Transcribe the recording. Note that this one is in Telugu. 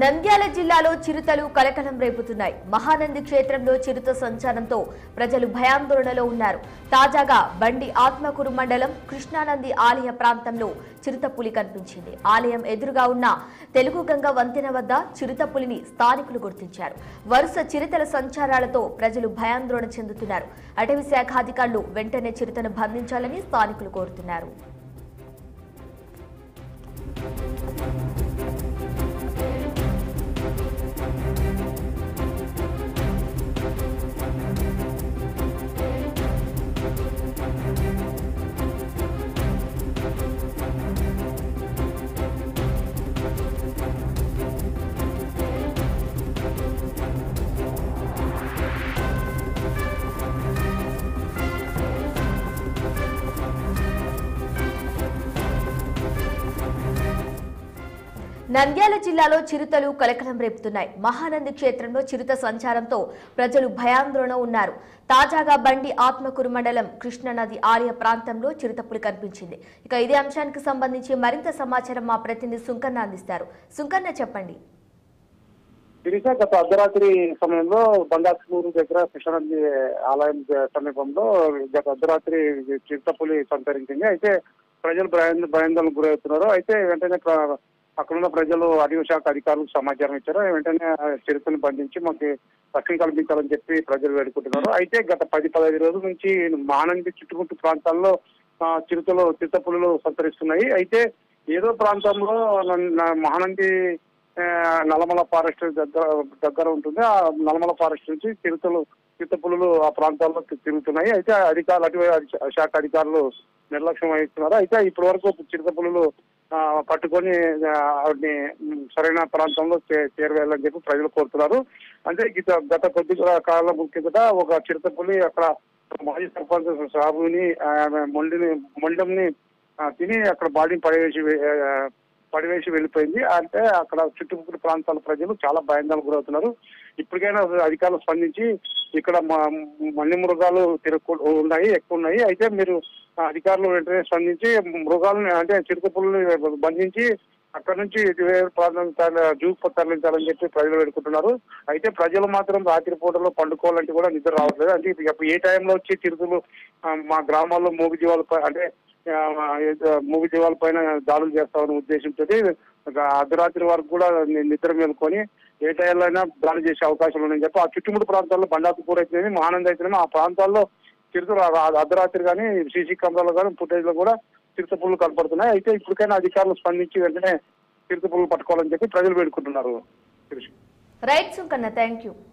నంద్యాల జిల్లాలో చిరుతలు కలకలం రేపుతున్నాయి మహానంది క్షేత్రంలో చిరుత సంచారంతో ప్రజలు భయాందోళనలో ఉన్నారు తాజాగా బండి ఆత్మకూరు మండలం కృష్ణానంది ఆలయ ప్రాంతంలో చిరుత పులి కనిపించింది ఆలయం ఎదురుగా ఉన్న తెలుగు గంగ వంతెన వద్ద చిరుత పులిని స్థానికులు గుర్తించారు వరుస చిరుతల సంచారాలతో ప్రజలు భయాందోళన చెందుతున్నారు అటవీ శాఖ అధికారులు వెంటనే చిరుతను బంధించాలని స్థానికులు కోరుతున్నారు నంద్యాల జిల్లాలో చిరుతలు కలకలం రేపుతున్నాయి మహానంది క్షేత్రంలో చిరుత సంచారంతో ప్రజలు భయాందోళన ఉన్నారు తాజాగా బండి ఆత్మకూరు మండలం కృష్ణానది ఆలయ ప్రాంతంలో చిరుతపులి కనిపించింది ఇక ఇదే అంశానికి సంబంధించి మరింత సమాచారం మా ప్రతినిధి సుంకన్న అందిస్తారు సుంకన్న చెప్పండి శిరీష గత అర్ధరాత్రి సమయంలో బండాస్కూరు దగ్గర కృష్ణానంది ఆలయం సమీపంలో గత అర్ధరాత్రి చిరుతపులి సంతరించింది అయితే ప్రజలు భయాంద భయాందోళనకు గురవుతున్నారు అయితే వెంటనే ప్ర- అక్కడున్న ప్రజలు అటవీ శాఖ అధికారులకు సమాచారం ఇచ్చారు వెంటనే ఆ చిరుతను బంధించి మాకు రక్షణ కల్పించాలని చెప్పి ప్రజలు వేడుకుంటున్నారు అయితే గత పది పదహైదు రోజుల నుంచి మహానంది చుట్టుముట్టు ప్రాంతాల్లో ఆ, చిరుతలు చిరుతపులులు సంతరిస్తున్నాయి అయితే ఏదో ప్రాంతంలో న- న- మహానంది ఆ, నల్లమల ఫారెస్ట్ దగ్గర దగ్గర ఉంటుంది ఆ నల్లమల ఫారెస్ట్ నుంచి చిరుతలు చిరుతపులులు ఆ ప్రాంతాల్లో తి- తిరుగుతున్నాయి అయితే అధికారులు అటవీ అధి- శాఖ అధికారులు నిర్లక్ష్యం వహిస్తున్నారు అయితే ఇప్పటి వరకు చిరుతపులులు ఆ, పట్టుకొని ఆ, వాటిని మ్, సరైన ప్రాంతంలో చే- చేరవేయాలని చెప్పి ప్రజలు కోరుతున్నారు అంటే గత గత కొద్ది కాలం కిందట ఒక చిరుతపులి అక్కడ మాజీ సర్పంచ్ సాబుని ఆమె మొండిని మొండంని ఆ, తిని అక్కడ బాడీని పడవేసి వే- ఆ, పడివేసి వెళ్ళిపోయింది అంటే అక్కడ చుట్టుపక్కల ప్రాంతాల ప్రజలు చాలా భయాందోళనకు గురవుతున్నారు ఇప్పటికైనా అధికారులు స్పందించి ఇక్కడ మన్ని మృగాలు తిరుగు ఉన్నాయి ఎక్కువ ఉన్నాయి అయితే మీరు ఆ, అధికారులు వెంటనే స్పందించి మృగాలను అంటే చిరుతపుల్ని బంధించి అక్కడ నుంచి ఇటు వేరే ప్రాంతం తర- జూకు తరలించాలని చెప్పి ప్రజలు వేడుకుంటున్నారు అయితే ప్రజలు మాత్రం రాత్రి పూటలో పండుకోవాలంటే కూడా నిద్ర రావట్లేదు అంటే ఇప్పుడు ఏ టైంలో వచ్చి చిరుతలు ఆ, మా గ్రామాల్లో మూగ జీవాలపై అంటే ఆ, మూగ జీవాల పైన దాడులు చేస్తామనే ఉద్దేశంతో అర్ధరాత్రి వరకు కూడా ని- నిద్ర మేలుకొని ఏ టైంలో అయినా దాడి చేసే అవకాశాలు ఉన్నాయని చెప్పి ఆ చుట్టుముట్టు ప్రాంతాల్లో బండాకుపూర్ అయితేనేమి మహానంద అయితేనేమి ఆ ప్రాంతాల్లో చిరుతలు ఆ- ఆ అర్ధరాత్రి కానీ సీసీ కెమెరాలో కానీ ఫుటేజ్ లో కూడా చిరుత పుల్లు కనపడుతున్నాయి అయితే ఇప్పటికైనా అధికారులు స్పందించి వెంటనే చిరుత పుల్లు పట్టుకోవాలని చెప్పి ప్రజలు వేడుకుంటున్నారు Shirish. Right Sunkanna thank you